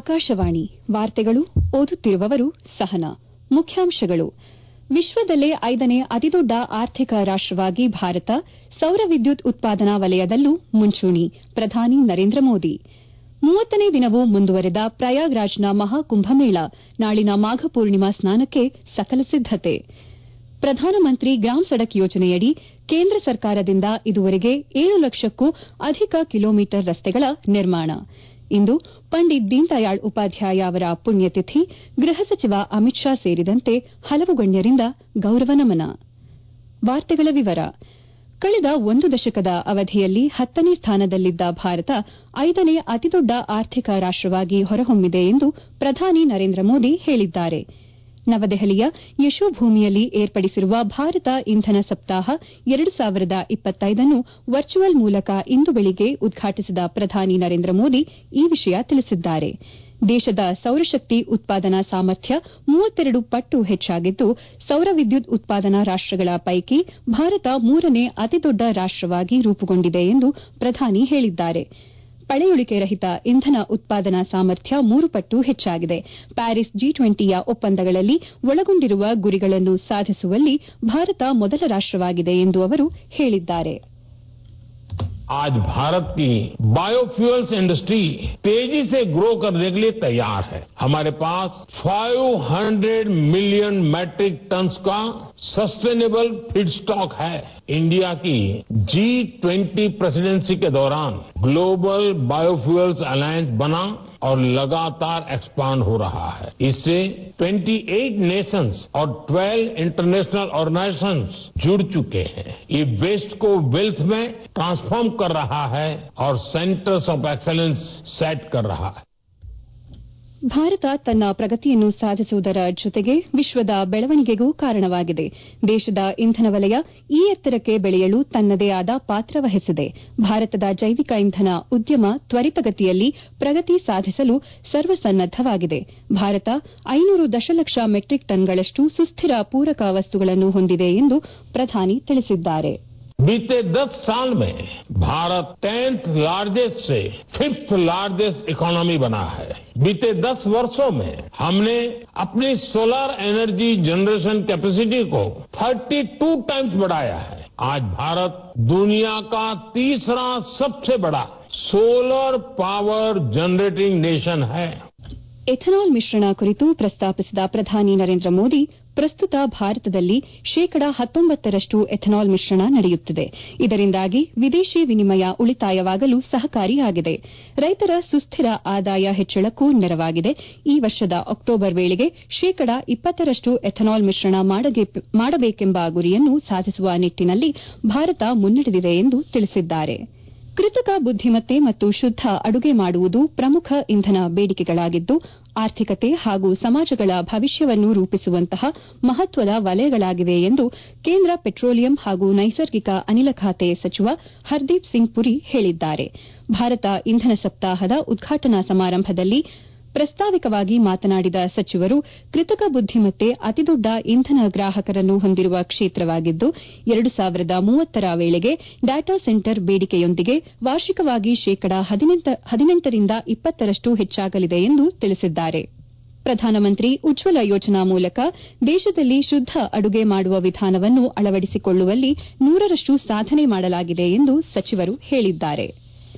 ಆಕಾಶವಾಣಿ ವಾರ್ತೆಗಳು ಓದುತ್ತಿರುವವರು ಸಹನಾ ಮುಖ್ಯಾಂಶಗಳು ವಿಶ್ವದಲ್ಲೇ ಐದನೇ ಅತಿದೊಡ್ಡ ಆರ್ಥಿಕ ರಾಷ್ಟವಾಗಿ ಭಾರತ ಸೌರ ವಿದ್ಯುತ್ ಉತ್ಪಾದನಾ ವಲಯದಲ್ಲೂ ಮುಂಚೂಣಿ ಪ್ರಧಾನಿ ನರೇಂದ್ರ ಮೋದಿ ಮೂವತ್ತನೇ ದಿನವೂ ಮುಂದುವರೆದ ಪ್ರಯಾಗ್ರಾಜ್ನ ಮಹಾಕುಂಭಮೇಳ ನಾಳಿನ ಮಾಘ ಪೂರ್ಣಿಮಾ ಸ್ನಾನಕ್ಕೆ ಸಕಲ ಸಿದ್ದತೆ ಪ್ರಧಾನಮಂತ್ರಿ ಗ್ರಾಮ್ ಸಡಕ್ ಯೋಜನೆಯಡಿ ಕೇಂದ್ರ ಸರ್ಕಾರದಿಂದ ಇದುವರೆಗೆ ಏಳು ಲಕ್ಷಕ್ಕೂ ಅಧಿಕ ಕಿಲೋಮೀಟರ್ ರಸ್ತೆಗಳ ನಿರ್ಮಾಣ ಇಂದು ಪಂಡಿತ್ ದೀನ್ದಯಾಳ್ ಉಪಾಧ್ಯಾಯ ಅವರ ಪುಣ್ಯತಿಥಿ ಗೃಹ ಸಚಿವ ಅಮಿತ್ ಶಾ ಸೇರಿದಂತೆ ಹಲವು ಗಣ್ಯರಿಂದ ಗೌರವ ನಮನ ಕಳೆದ ಒಂದು ದಶಕದ ಅವಧಿಯಲ್ಲಿ ಹತ್ತನೇ ಸ್ಥಾನದಲ್ಲಿದ್ದ ಭಾರತ ಐದನೇ ಅತಿದೊಡ್ಡ ಆರ್ಥಿಕ ರಾಷ್ಟವಾಗಿ ಹೊರಹೊಮ್ಮಿದೆ ಎಂದು ಪ್ರಧಾನಿ ನರೇಂದ್ರ ಮೋದಿ ಹೇಳಿದ್ದಾರೆ ನವದೆಹಲಿಯ ಯಶೋಭೂಮಿಯಲ್ಲಿ ಏರ್ಪಡಿಸಿರುವ ಭಾರತ ಇಂಧನ ಸಪ್ತಾಹ ಎರಡು ಸಾವಿರದ ಇಪ್ಪತ್ತೈದನ್ನು ವರ್ಚುವಲ್ ಮೂಲಕ ಇಂದು ಬೆಳಿಗ್ಗೆ ಉದ್ಘಾಟಿಸಿದ ಪ್ರಧಾನಿ ನರೇಂದ್ರ ಮೋದಿ ಈ ವಿಷಯ ತಿಳಿಸಿದ್ದಾರೆ ದೇಶದ ಸೌರಶಕ್ತಿ ಉತ್ಪಾದನಾ ಸಾಮರ್ಥ್ಯ ಮೂವತ್ತೆರಡು ಪಟ್ಟು ಹೆಚ್ಚಾಗಿದ್ದು ಸೌರ ವಿದ್ಯುತ್ ಉತ್ಪಾದನಾ ರಾಷ್ಟಗಳ ಪೈಕಿ ಭಾರತ ಮೂರನೇ ಅತಿದೊಡ್ಡ ರಾಷ್ಟವಾಗಿ ರೂಪುಗೊಂಡಿದೆ ಎಂದು ಪ್ರಧಾನಿ ಹೇಳಿದ್ದಾರೆ ಪಳೆಯುಳಿಕೆ ರಹಿತ ಇಂಧನ ಉತ್ಪಾದನಾ ಸಾಮರ್ಥ್ಯ ಮೂರು ಪಟ್ಟು ಹೆಚ್ಚಾಗಿದೆ ಪ್ಯಾರಿಸ್ ಜಿ ಟ್ವೆಂಟಿಯ ಒಪ್ಪಂದಗಳಲ್ಲಿ ಒಳಗೊಂಡಿರುವ ಗುರಿಗಳನ್ನು ಸಾಧಿಸುವಲ್ಲಿ ಭಾರತ ಮೊದಲ ರಾಷ್ಟವಾಗಿದೆ ಎಂದು ಅವರು ಹೇಳಿದ್ದಾರೆ आज भारत की बायोफ्यूल्स इंडस्ट्री तेजी से ग्रो करने के लिए तैयार है हमारे पास 500 मिलियन मैट्रिक टन्स का सस्टेनेबल फीड स्टॉक है इंडिया की जी ट्वेंटी प्रेसिडेंसी के दौरान ग्लोबल बायोफ्यूल्स अलायंस बना और लगातार एक्सपांड हो रहा है इससे 28 नेशंस और 12 इंटरनेशनल ऑर्गेनाइजेशंस जुड़ चुके हैं ये वेस्ट को वेल्थ में ट्रांसफॉर्म कर रहा है और सेंटर्स ऑफ एक्सेलेंस सेट कर रहा है ಭಾರತ ತನ್ನ ಪ್ರಗತಿಯನ್ನು ಸಾಧಿಸುವುದರ ಜೊತೆಗೆ ವಿಶ್ವದ ಬೆಳವಣಿಗೆಗೂ ಕಾರಣವಾಗಿದೆ ದೇಶದ ಇಂಧನ ವಲಯ ಈ ಎತ್ತರಕ್ಕೆ ಬೆಳೆಯಲು ತನ್ನದೇ ಆದ ಪಾತ್ರ ವಹಿಸಿದೆ ಭಾರತದ ಜೈವಿಕ ಇಂಧನ ಉದ್ಯಮ ತ್ವರಿತಗತಿಯಲ್ಲಿ ಪ್ರಗತಿ ಸಾಧಿಸಲು ಸರ್ವಸನ್ನದ್ದವಾಗಿದೆ ಭಾರತ ಐನೂರು ದಶಲಕ್ಷ ಮೆಟ್ರಿಕ್ ಟನ್ಗಳಷ್ಟು ಸುಸ್ತಿರ ಪೂರಕ ವಸ್ತುಗಳನ್ನು ಹೊಂದಿದೆ ಎಂದು ಪ್ರಧಾನಿ ತಿಳಿಸಿದ್ದಾರೆ बीते दस साल में भारत टेंथ लार्जेस्ट से फिफ्थ लार्जेस्ट इकोनॉमी बना है बीते दस वर्षों में हमने अपनी सोलर एनर्जी जनरेशन कैपेसिटी को 32 टाइम्स बढ़ाया है आज भारत दुनिया का तीसरा सबसे बड़ा सोलर पावर जनरेटिंग नेशन है ಎಥನಾಲ್ ಮಿಶ್ರಣ ಕುರಿತು ಪ್ರಸ್ತಾಪಿಸಿದ ಪ್ರಧಾನಿ ನರೇಂದ್ರ ಮೋದಿ ಪ್ರಸ್ತುತ ಭಾರತದಲ್ಲಿ ಶೇಕಡಾ ಹತ್ತೊಂಬತ್ತರಷ್ಟು ಎಥನಾಲ್ ಮಿಶ್ರಣ ನಡೆಯುತ್ತಿದೆ ಇದರಿಂದಾಗಿ ವಿದೇಶಿ ವಿನಿಮಯ ಉಳಿತಾಯವಾಗಲು ಸಹಕಾರಿಯಾಗಿದೆ ರೈತರ ಸುಸ್ತಿರ ಆದಾಯ ಹೆಚ್ಚಳಕ್ಕೂ ನೆರವಾಗಿದೆ ಈ ವರ್ಷದ ಅಕ್ಟೋಬರ್ ವೇಳೆಗೆ ಶೇಕಡಾ ಇಪ್ಪತ್ತರಷ್ಟು ಎಥನಾಲ್ ಮಿಶ್ರಣ ಮಾಡಬೇಕೆಂಬ ಗುರಿಯನ್ನು ಸಾಧಿಸುವ ನಿಟ್ಟಿನಲ್ಲಿ ಭಾರತ ಮುನ್ನಡೆದಿದೆ ಎಂದು ತಿಳಿಸಿದ್ದಾರೆ ಕೃತಕ ಬುದ್ದಿಮತ್ತೆ ಮತ್ತು ಶುದ್ದ ಅಡುಗೆ ಮಾಡುವುದು ಪ್ರಮುಖ ಇಂಧನ ಬೇಡಿಕೆಗಳಾಗಿದ್ದು ಆರ್ಥಿಕತೆ ಹಾಗೂ ಸಮಾಜಗಳ ಭವಿಷ್ಯವನ್ನು ರೂಪಿಸುವಂತಹ ಮಹತ್ವದ ವಲಯಗಳಾಗಿವೆ ಎಂದು ಕೇಂದ್ರ ಪೆಟ್ರೋಲಿಯಂ ಹಾಗೂ ನೈಸರ್ಗಿಕ ಅನಿಲ ಖಾತೆ ಸಚಿವ ಹರ್ದೀಪ್ ಸಿಂಗ್ ಪುರಿ ಹೇಳಿದ್ದಾರೆ ಭಾರತ ಇಂಧನ ಸಪ್ತಾಹದ ಉದ್ಘಾಟನಾ ಸಮಾರಂಭದಲ್ಲಿ ಪ್ರಸ್ತಾವಿಕವಾಗಿ ಮಾತನಾಡಿದ ಸಚಿವರು ಕೃತಕ ಬುದ್ದಿಮತ್ತೆ ಅತಿದೊಡ್ಡ ಇಂಧನ ಗ್ರಾಹಕರನ್ನು ಹೊಂದಿರುವ ಕ್ಷೇತ್ರವಾಗಿದ್ದು ಎರಡು ಸಾವಿರದ ಮೂವತ್ತರ ವೇಳೆಗೆ ಡಾಟಾ ಸೆಂಟರ್ ಬೇಡಿಕೆಯೊಂದಿಗೆ ವಾರ್ಷಿಕವಾಗಿ ಶೇಕಡಾ ಹದಿನೆಂಟರಿಂದ ಇಪ್ಪತ್ತರಷ್ಟು ಹೆಚ್ಚಾಗಲಿದೆ ಎಂದು ತಿಳಿಸಿದ್ದಾರೆ ಪ್ರಧಾನಮಂತ್ರಿ ಉಜ್ವಲ ಯೋಜನಾ ಮೂಲಕ ದೇಶದಲ್ಲಿ ಶುದ್ದ ಅಡುಗೆ ಮಾಡುವ ವಿಧಾನವನ್ನು ಅಳವಡಿಸಿಕೊಳ್ಳುವಲ್ಲಿ ನೂರರಷ್ಟು ಸಾಧನೆ ಮಾಡಲಾಗಿದೆ ಎಂದು ಸಚಿವರು ಹೇಳಿದ್ದಾರೆ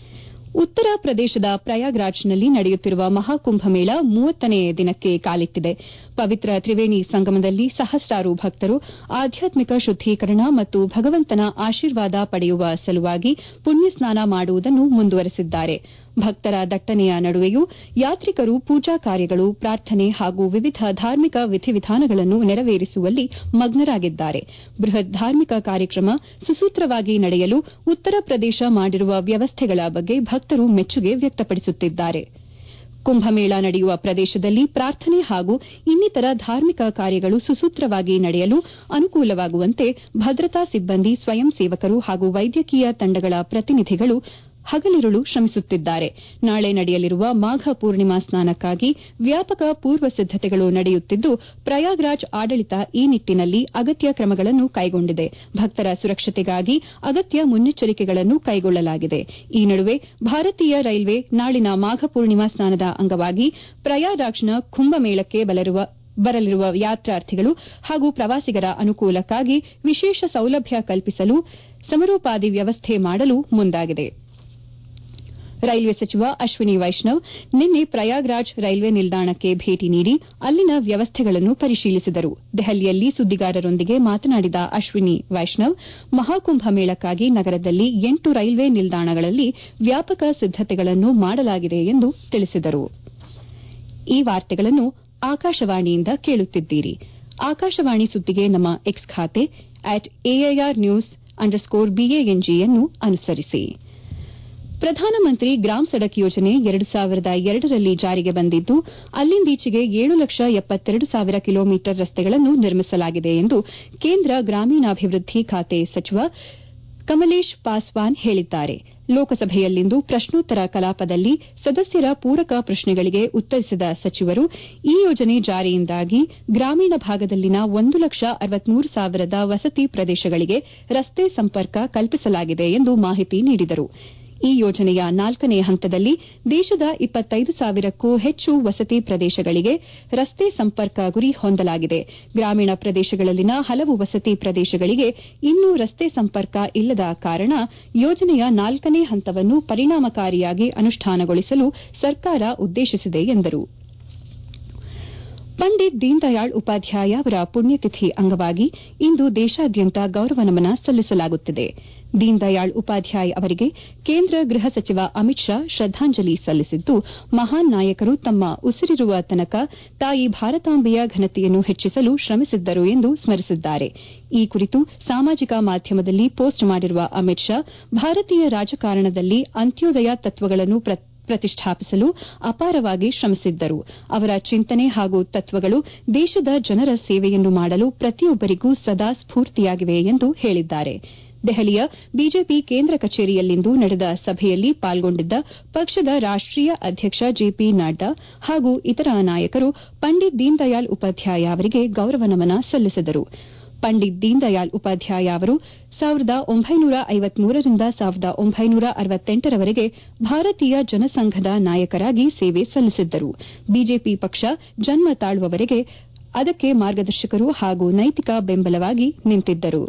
ಉತ್ತರ ಪ್ರದೇಶದ ಪ್ರಯಾಗ್ರಾಜ್ನಲ್ಲಿ ನಡೆಯುತ್ತಿರುವ ಮಹಾಕುಂಭಮೇಳ ಮೂವತ್ತನೇ ದಿನಕ್ಕೆ ಕಾಲಿಟ್ಟಿದೆ ಪವಿತ್ರ ತ್ರಿವೇಣಿ ಸಂಗಮದಲ್ಲಿ ಸಹಸ್ರಾರು ಭಕ್ತರು ಆಧ್ಯಾತ್ಮಿಕ ಶುದ್ದೀಕರಣ ಮತ್ತು ಭಗವಂತನ ಆಶೀರ್ವಾದ ಪಡೆಯುವ ಸಲುವಾಗಿ ಪುಣ್ಯಸ್ನಾನ ಮಾಡುವುದನ್ನು ಮುಂದುವರೆಸಿದ್ದಾರೆ ಭಕ್ತರ ದಟ್ಟಣೆಯ ನಡುವೆಯೂ ಯಾತ್ರಿಕರು ಪೂಜಾ ಕಾರ್ಯಗಳು ಪ್ರಾರ್ಥನೆ ಹಾಗೂ ವಿವಿಧ ಧಾರ್ಮಿಕ ವಿಧಿವಿಧಾನಗಳನ್ನು ನೆರವೇರಿಸುವಲ್ಲಿ ಮಗ್ನರಾಗಿದ್ದಾರೆ ಬೃಹತ್ ಧಾರ್ಮಿಕ ಕಾರ್ಯಕ್ರಮ ಸುಸೂತ್ರವಾಗಿ ನಡೆಯಲು ಉತ್ತರ ಪ್ರದೇಶ ಮಾಡಿರುವ ವ್ಯವಸ್ಥೆಗಳ ಬಗ್ಗೆ ಭಕ್ತರು ಮೆಚ್ಚುಗೆ ವ್ಯಕ್ತಪಡಿಸುತ್ತಿದ್ದಾರೆ ಕುಂಭಮೇಳ ನಡೆಯುವ ಪ್ರದೇಶದಲ್ಲಿ ಪ್ರಾರ್ಥನೆ ಹಾಗೂ ಇನ್ನಿತರ ಧಾರ್ಮಿಕ ಕಾರ್ಯಗಳು ಸುಸೂತ್ರವಾಗಿ ನಡೆಯಲು ಅನುಕೂಲವಾಗುವಂತೆ ಭದ್ರತಾ ಸಿಬ್ಬಂದಿ ಸ್ವಯಂ ಸೇವಕರು ಹಾಗೂ ವೈದ್ಯಕೀಯ ತಂಡಗಳ ಪ್ರತಿನಿಧಿಗಳು ಹಗಲಿರುಳು ಶ್ರಮಿಸುತ್ತಿದ್ದಾರೆ ನಾಳೆ ನಡೆಯಲಿರುವ ಮಾಘ ಪೂರ್ಣಿಮಾ ಸ್ನಾನಕ್ಕಾಗಿ ವ್ಯಾಪಕ ಪೂರ್ವ ಸಿದ್ದತೆಗಳು ನಡೆಯುತ್ತಿದ್ದು ಪ್ರಯಾಗ್ರಾಜ್ ಆಡಳಿತ ಈ ನಿಟ್ಟಿನಲ್ಲಿ ಅಗತ್ಯ ಕ್ರಮಗಳನ್ನು ಕೈಗೊಂಡಿದೆ ಭಕ್ತರ ಸುರಕ್ಷತೆಗಾಗಿ ಅಗತ್ಯ ಮುನ್ನೆಚ್ಚರಿಕೆಗಳನ್ನು ಕೈಗೊಳ್ಳಲಾಗಿದೆ ಈ ನಡುವೆ ಭಾರತೀಯ ರೈಲ್ವೆ ನಾಳಿನ ಮಾಘ ಪೂರ್ಣಿಮಾ ಸ್ನಾನದ ಅಂಗವಾಗಿ ಪ್ರಯಾಗ್ರಾಜ್ನ ಕುಂಭಮೇಳಕ್ಕೆ ಬರಲಿರುವ ಯಾತ್ರಾರ್ಥಿಗಳು ಹಾಗೂ ಪ್ರವಾಸಿಗರ ಅನುಕೂಲಕ್ಕಾಗಿ ವಿಶೇಷ ಸೌಲಭ್ಯ ಕಲ್ಪಿಸಲು ಸಮರೋಪಾದಿ ವ್ಯವಸ್ಥೆ ಮಾಡಲು ಮುಂದಾಗಿದೆ ರೈಲ್ವೆ ಸಚಿವ ಅಶ್ವಿನಿ ವೈಷ್ಣವ್ ನಿನ್ನೆ ಪ್ರಯಾಗ್ರಾಜ್ ರೈಲ್ವೆ ನಿಲ್ದಾಣಕ್ಕೆ ಭೇಟಿ ನೀಡಿ ಅಲ್ಲಿನ ವ್ಯವಸ್ಥೆಗಳನ್ನು ಪರಿಶೀಲಿಸಿದರು ದೆಹಲಿಯಲ್ಲಿ ಸುದ್ದಿಗಾರರೊಂದಿಗೆ ಮಾತನಾಡಿದ ಅಶ್ವಿನಿ ವೈಷ್ಣವ್ ಮಹಾಕುಂಭ ಮೇಳಕ್ಕಾಗಿ ನಗರದಲ್ಲಿ ಎಂಟು ರೈಲ್ವೆ ನಿಲ್ದಾಣಗಳಲ್ಲಿ ವ್ಯಾಪಕ ಸಿದ್ದತೆಗಳನ್ನು ಮಾಡಲಾಗಿದೆ ಎಂದು ತಿಳಿಸಿದರು ಈ ವಾರ್ತೆಗಳನ್ನು ಆಕಾಶವಾಣಿಯಿಂದ ಕೇಳುತ್ತಿದ್ದೀರಿ ಆಕಾಶವಾಣಿ ಸುದ್ದಿಗೆ ನಮ್ಮ ಎಕ್ಸ್ ಖಾತೆ ಅಟ್ ಎಐಆರ್ ನ್ಯೂಸ್ ಅಂಡರ್ಸ್ಕೋರ್ ಬಿಎಎನ್ಜಿಯನ್ನು ಅನುಸರಿಸಿ ಪ್ರಧಾನಮಂತ್ರಿ ಗ್ರಾಮ್ ಸಡಕ್ ಯೋಜನೆ ಎರಡು ಸಾವಿರದ ಎರಡರಲ್ಲಿ ಜಾರಿಗೆ ಬಂದಿದ್ದು ಅಲ್ಲಿಂದೀಚೆಗೆ ಏಳು ಲಕ್ಷ ಎಪ್ಪತ್ತೆರಡು ಸಾವಿರ ಕಿಲೋಮೀಟರ್ ರಸ್ತೆಗಳನ್ನು ನಿರ್ಮಿಸಲಾಗಿದೆ ಎಂದು ಕೇಂದ್ರ ಗ್ರಾಮೀಣಾಭಿವೃದ್ಧಿ ಖಾತೆ ಸಚಿವ ಕಮಲೇಶ್ ಪಾಸ್ವಾನ್ ಹೇಳಿದ್ದಾರೆ ಲೋಕಸಭೆಯಲ್ಲಿಂದು ಪ್ರಶ್ನೋತ್ತರ ಕಲಾಪದಲ್ಲಿ ಸದಸ್ಯರ ಪೂರಕ ಪ್ರಶ್ನೆಗಳಿಗೆ ಉತ್ತರಿಸಿದ ಸಚಿವರು ಈ ಯೋಜನೆ ಜಾರಿಯಿಂದಾಗಿ ಗ್ರಾಮೀಣ ಭಾಗದಲ್ಲಿನ ಒಂದು ಲಕ್ಷ ಅರವತ್ಮೂರು ಸಾವಿರದ ವಸತಿ ಪ್ರದೇಶಗಳಿಗೆ ರಸ್ತೆ ಸಂಪರ್ಕ ಕಲ್ಪಿಸಲಾಗಿದೆ ಎಂದು ಮಾಹಿತಿ ನೀಡಿದರು ಈ ಯೋಜನೆಯ ನಾಲ್ಕನೇ ಹಂತದಲ್ಲಿ ದೇಶದ ಇಪ್ಪತ್ತೈದು ಸಾವಿರಕ್ಕೂ ಹೆಚ್ಚು ವಸತಿ ಪ್ರದೇಶಗಳಿಗೆ ರಸ್ತೆ ಸಂಪರ್ಕ ಗುರಿ ಹೊಂದಲಾಗಿದೆ ಗ್ರಾಮೀಣ ಪ್ರದೇಶಗಳಲ್ಲಿನ ಹಲವು ವಸತಿ ಪ್ರದೇಶಗಳಿಗೆ ಇನ್ನೂ ರಸ್ತೆ ಸಂಪರ್ಕ ಇಲ್ಲದ ಕಾರಣ ಯೋಜನೆಯ ನಾಲ್ಕನೇ ಹಂತವನ್ನು ಪರಿಣಾಮಕಾರಿಯಾಗಿ ಅನುಷ್ಠಾನಗೊಳಿಸಲು ಸರ್ಕಾರ ಉದ್ದೇಶಿಸಿದೆ ಎಂದರು ಪಂಡಿತ್ ದೀನ್ ದಯಾಳ್ ಉಪಾಧ್ಯಾಯ ಅವರ ಪುಣ್ಯತಿಥಿ ಅಂಗವಾಗಿ ಇಂದು ದೇಶಾದ್ಯಂತ ಗೌರವ ನಮನ ಸಲ್ಲಿಸಲಾಗುತ್ತಿದೆ ದೀನ್ ದಯಾಳ್ ಉಪಾಧ್ಯಾಯ ಅವರಿಗೆ ಕೇಂದ್ರ ಗೃಹ ಸಚಿವ ಅಮಿತ್ ಶಾ ಶ್ರದ್ದಾಂಜಲಿ ಸಲ್ಲಿಸಿದ್ದು ಮಹಾನ್ ನಾಯಕರು ತಮ್ಮ ಉಸಿರಿರುವ ತನಕ ತಾಯಿ ಭಾರತಾಂಬೆಯ ಘನತೆಯನ್ನು ಹೆಚ್ಚಿಸಲು ಶ್ರಮಿಸಿದ್ದರು ಎಂದು ಸ್ಮರಿಸಿದ್ದಾರೆ ಈ ಕುರಿತು ಸಾಮಾಜಿಕ ಮಾಧ್ಯಮದಲ್ಲಿ ಪೋಸ್ಟ್ ಮಾಡಿರುವ ಅಮಿತ್ ಶಾ ಭಾರತೀಯ ರಾಜಕಾರಣದಲ್ಲಿ ಅಂತ್ಯೋದಯ ತತ್ವಗಳನ್ನು ಪ್ರತಿಷ್ಠಾಪಿಸಲು ಅಪಾರವಾಗಿ ಶ್ರಮಿಸಿದ್ದರು ಅವರ ಚಿಂತನೆ ಹಾಗೂ ತತ್ವಗಳು ದೇಶದ ಜನರ ಸೇವೆಯನ್ನು ಮಾಡಲು ಪ್ರತಿಯೊಬ್ಬರಿಗೂ ಸದಾ ಸ್ಫೂರ್ತಿಯಾಗಿವೆ ಎಂದು ಹೇಳಿದ್ದಾರೆ ದೆಹಲಿಯ ಬಿಜೆಪಿ ಕೇಂದ್ರ ಕಚೇರಿಯಲ್ಲಿಂದು ನಡೆದ ಸಭೆಯಲ್ಲಿ ಪಾಲ್ಗೊಂಡಿದ್ದ ಪಕ್ಷದ ರಾಷ್ಟೀಯ ಅಧ್ಯಕ್ಷ ಜೆಪಿ ನಡ್ಡಾ ಹಾಗೂ ಇತರ ನಾಯಕರು ಪಂಡಿತ್ ದೀನ್ ದಯಾಳ್ ಉಪಾಧ್ಯಾಯ ಅವರಿಗೆ ಗೌರವ ನಮನ ಸಲ್ಲಿಸಿದರು ಪಂಡಿತ್ ದೀನ್ ದಯಾಳ್ ಉಪಾಧ್ಯಾಯ ಅವರು ಸಾವಿರದ ಒಂಬೈನೂರ ಐವತ್ಮೂರರಿಂದ ಸಾವಿರದ ಒಂಬೈನೂರ ಅರವತ್ತೆಂಟರವರೆಗೆ ಭಾರತೀಯ ಜನಸಂಘದ ನಾಯಕರಾಗಿ ಸೇವೆ ಸಲ್ಲಿಸಿದ್ದರು ಬಿಜೆಪಿ ಪಕ್ಷ ಜನ್ಮ ತಾಳುವವರೆಗೆ ಅದಕ್ಕೆ ಮಾರ್ಗದರ್ಶಕರು ಹಾಗೂ ನೈತಿಕ ಬೆಂಬಲವಾಗಿ ನಿಂತಿದ್ದರು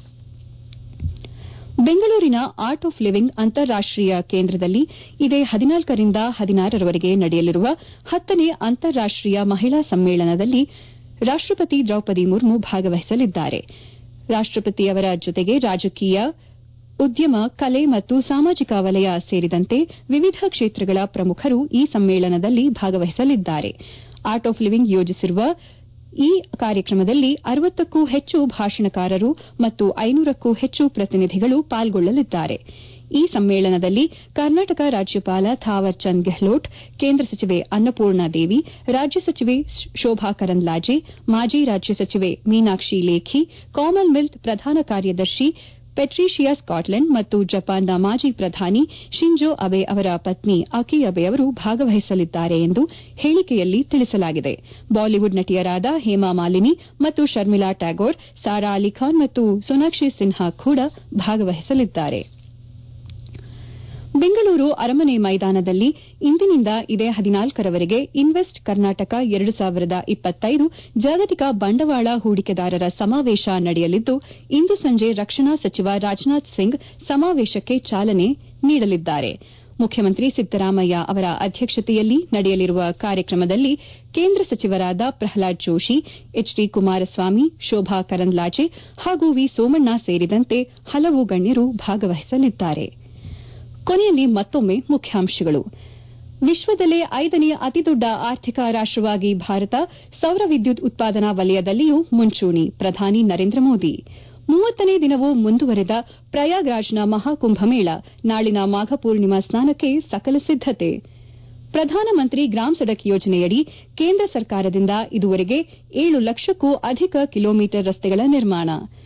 ಬೆಂಗಳೂರಿನ ಆರ್ಟ್ ಆಫ್ ಲಿವಿಂಗ್ ಅಂತಾರಾಷ್ಟೀಯ ಕೇಂದ್ರದಲ್ಲಿ ಇದೇ ಹದಿನಾಲ್ಕರಿಂದ ಹದಿನಾರರವರೆಗೆ ನಡೆಯಲಿರುವ ಹತ್ತನೇ ಅಂತಾರಾಷ್ಟೀಯ ಮಹಿಳಾ ಸಮ್ಮೇಳನದಲ್ಲಿ ರಾಷ್ಟಪತಿ ದ್ರೌಪದಿ ಮುರ್ಮು ಭಾಗವಹಿಸಲಿದ್ದಾರೆ ರಾಷ್ಟಪತಿಯವರ ಜೊತೆಗೆ ರಾಜಕೀಯ ಉದ್ಯಮ ಕಲೆ ಮತ್ತು ಸಾಮಾಜಿಕ ವಲಯ ಸೇರಿದಂತೆ ವಿವಿಧ ಕ್ಷೇತ್ರಗಳ ಪ್ರಮುಖರು ಈ ಸಮ್ಮೇಳನದಲ್ಲಿ ಭಾಗವಹಿಸಲಿದ್ದಾರೆ ಆರ್ಟ್ ಆಫ್ ಲಿವಿಂಗ್ ಯೋಜಿಸಿರುವ ಈ ಕಾರ್ಯಕ್ರಮದಲ್ಲಿ ಅರವತ್ತಕ್ಕೂ ಹೆಚ್ಚು ಭಾಷಣಕಾರರು ಮತ್ತು ಐನೂರಕ್ಕೂ ಹೆಚ್ಚು ಪ್ರತಿನಿಧಿಗಳು ಪಾಲ್ಗೊಳ್ಳಲಿದ್ದಾರೆ ಈ ಸಮ್ಮೇಳನದಲ್ಲಿ ಕರ್ನಾಟಕ ರಾಜ್ಯಪಾಲ ಥಾವರ್ ಚಂದ್ ಗೆಹ್ಲೋಟ್ ಕೇಂದ್ರ ಸಚಿವೆ ಅನ್ನಪೂರ್ಣ ದೇವಿ ರಾಜ್ಯ ಸಚಿವೆ ಶೋಭಾ ಕರಂದ್ಲಾಜೆ ಮಾಜಿ ರಾಜ್ಯ ಸಚಿವೆ ಮೀನಾಕ್ಷಿ ಲೇಖಿ ಕಾಮನ್ವೆಲ್ತ್ ಪ್ರಧಾನ ಕಾರ್ಯದರ್ಶಿ ಪೆಟ್ರೀಷಿಯಾ ಸ್ಕಾಟ್ಲೆಂಡ್ ಮತ್ತು ಜಪಾನ್ನ ಮಾಜಿ ಪ್ರಧಾನಿ ಶಿಂಜೋ ಅಬೆ ಅವರ ಪತ್ನಿ ಅಕಿ ಅಬೆ ಅವರು ಭಾಗವಹಿಸಲಿದ್ದಾರೆ ಎಂದು ಹೇಳಿಕೆಯಲ್ಲಿ ತಿಳಿಸಲಾಗಿದೆ ಬಾಲಿವುಡ್ ನಟಿಯರಾದ ಹೇಮಾ ಮಾಲಿನಿ ಮತ್ತು ಶರ್ಮಿಳಾ ಟ್ಯಾಗೋರ್ ಸಾರಾ ಅಲಿ ಖಾನ್ ಮತ್ತು ಸೋನಾಕ್ಷಿ ಸಿನ್ಹಾ ಕೂಡ ಭಾಗವಹಿಸಲಿದ್ದಾರೆ ಬೆಂಗಳೂರು ಅರಮನೆ ಮೈದಾನದಲ್ಲಿ ಇಂದಿನಿಂದ ಇದೇ ಹದಿನಾಲ್ಕರವರೆಗೆ ಇನ್ವೆಸ್ಟ್ ಕರ್ನಾಟಕ ಎರಡು ಸಾವಿರದ ಇಪ್ಪತ್ತೈದು ಜಾಗತಿಕ ಬಂಡವಾಳ ಹೂಡಿಕೆದಾರರ ಸಮಾವೇಶ ನಡೆಯಲಿದ್ದು ಇಂದು ಸಂಜೆ ರಕ್ಷಣಾ ಸಚಿವ ರಾಜನಾಥ್ ಸಿಂಗ್ ಸಮಾವೇಶಕ್ಕೆ ಚಾಲನೆ ನೀಡಲಿದ್ದಾರೆ ಮುಖ್ಯಮಂತ್ರಿ ಸಿದ್ದರಾಮಯ್ಯ ಅವರ ಅಧ್ಯಕ್ಷತೆಯಲ್ಲಿ ನಡೆಯಲಿರುವ ಕಾರ್ಯಕ್ರಮದಲ್ಲಿ ಕೇಂದ್ರ ಸಚಿವರಾದ ಪ್ರಹ್ಲಾದ್ ಜೋಶಿ ಎಚ್ ಡಿ ಕುಮಾರಸ್ವಾಮಿ ಶೋಭಾ ಕರಂದ್ಲಾಜೆ ಹಾಗೂ ವಿ ಸೋಮಣ್ಣ ಸೇರಿದಂತೆ ಹಲವು ಗಣ್ಯರು ಭಾಗವಹಿಸಲಿದ್ದಾರೆ ಕೊನೆಯಲ್ಲಿ ಮತ್ತೊಮ್ಮೆ ಮುಖ್ಯಾಂಶಗಳು ವಿಶ್ವದಲ್ಲೇ ಐದನೇ ಅತಿದೊಡ್ಡ ಆರ್ಥಿಕ ರಾಷ್ಟವಾಗಿ ಭಾರತ ಸೌರ ವಿದ್ಯುತ್ ಉತ್ಪಾದನಾ ವಲಯದಲ್ಲಿಯೂ ಮುಂಚೂಣಿ ಪ್ರಧಾನಿ ನರೇಂದ್ರ ಮೋದಿ ಮೂವತ್ತನೇ ದಿನವೂ ಮುಂದುವರೆದ ಪ್ರಯಾಗ್ರಾಜ್ನ ಮಹಾಕುಂಭಮೇಳ ನಾಳಿನ ಮಾಘ ಪೂರ್ಣಿಮಾ ಸ್ನಾನಕ್ಕೆ ಸಕಲ ಸಿದ್ದತೆ ಪ್ರಧಾನಮಂತ್ರಿ ಗ್ರಾಮ್ ಸಡಕ್ ಯೋಜನೆಯಡಿ ಕೇಂದ್ರ ಸರ್ಕಾರದಿಂದ ಇದುವರೆಗೆ ಏಳು ಲಕ್ಷಕ್ಕೂ ಅಧಿಕ ಕಿಲೋಮೀಟರ್ ರಸ್ತೆಗಳ ನಿರ್ಮಾಣ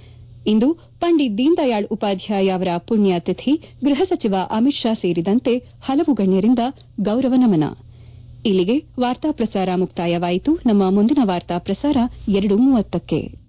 ಇಂದು ಪಂಡಿತ್ ದೀನ್ ದಯಾಳ್ ಉಪಾಧ್ಯಾಯ ಅವರ ಪುಣ್ಯತಿಥಿ ಗೃಹ ಸಚಿವ ಅಮಿತ್ ಶಾ ಸೇರಿದಂತೆ ಹಲವು ಗಣ್ಯರಿಂದ ಗೌರವ ನಮನ ಇಲ್ಲಿಗೆ ವಾರ್ತಾ ಪ್ರಸಾರ ಮುಕ್ತಾಯವಾಯಿತು ನಮ್ಮ ಮುಂದಿನ ವಾರ್ತಾ ಪ್ರಸಾರ ಎರಡು ಮೂವತ್ತಕ್ಕೆ